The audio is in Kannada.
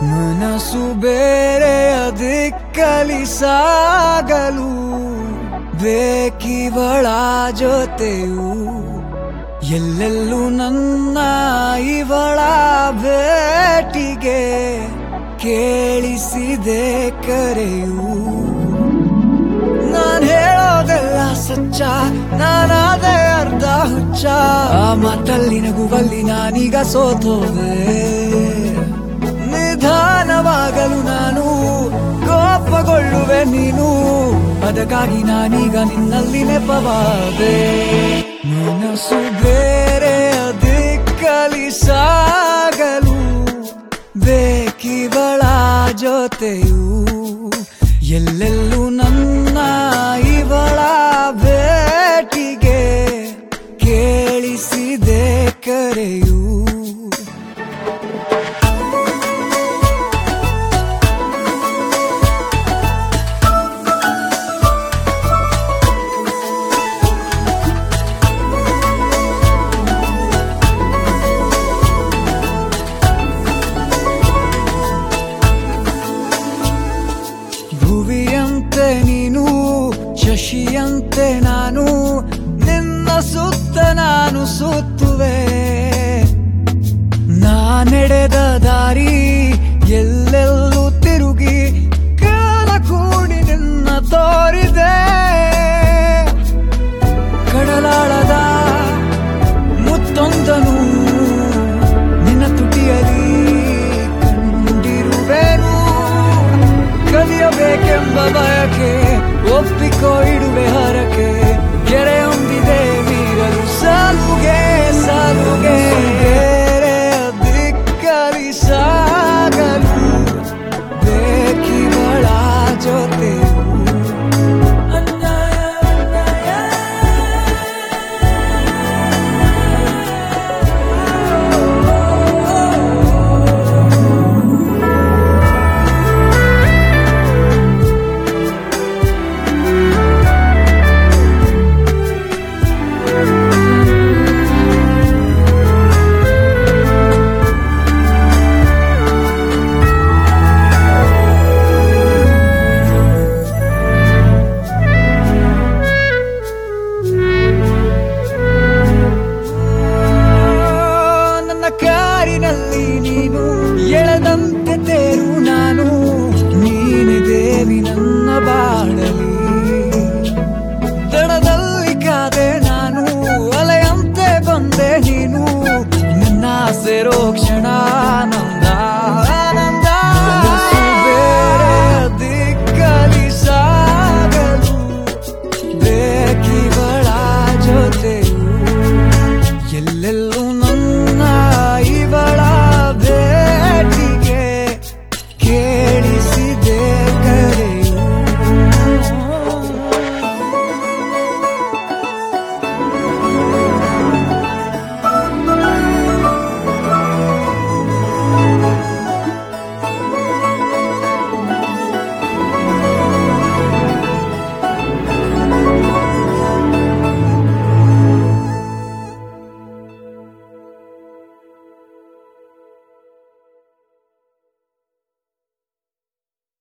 ಮನಸ್ಸು ಬೇರೆಯ ದಿಕ್ಕಲಿ ಸಾಗಲು ಬೇಕಿವಳ ಜೊತೆಯು ಎಲ್ಲೆಲ್ಲೂ ನನ್ನ ಇವಳ ಭೇಟಿಗೆ ಕೇಳಿಸಿದೆ ಕರೆಯು ನಾನ್ ಹೇಳೋದೆಲ್ಲ ಸಚ್ಚ ನಾನಾದೆ ಅರ್ಧ ಹುಚ್ಚ ಆ ಮಾತಲ್ಲಿ ನಗುವಲ್ಲಿ ನಾನೀಗ ಸೋತೋದೆ ನಿಧಾನವಾಗಲು ನಾನು ಕೋಪಗೊಳ್ಳುವೆ ನೀನು ಅದಕ್ಕಾಗಿ ನಾನೀಗ ನಿನ್ನಲ್ಲಿ ನೆಪವಾದೆ ಮನಸ್ಸು ಬೇರೆ ದಿಕ್ಕಲಿ ಸಾಗಲು ಬೇಕಿವಳ ಜೊತೆಯು ಎಲ್ಲೆಲ್ಲೂ ನನ್ನ ಇವಳ ಭೇಟಿಗೆ ಕೇಳಿಸಿದೆ ಕರೆಯು ಭುವಿಯಂತೆ ನೀನು ಶಶಿಯಂತೆ ನಾನು ನಿನ್ನ ಸುತ್ತ ನಾನು ಸುತ್ತುವೆ ನಾನೆಡೆದ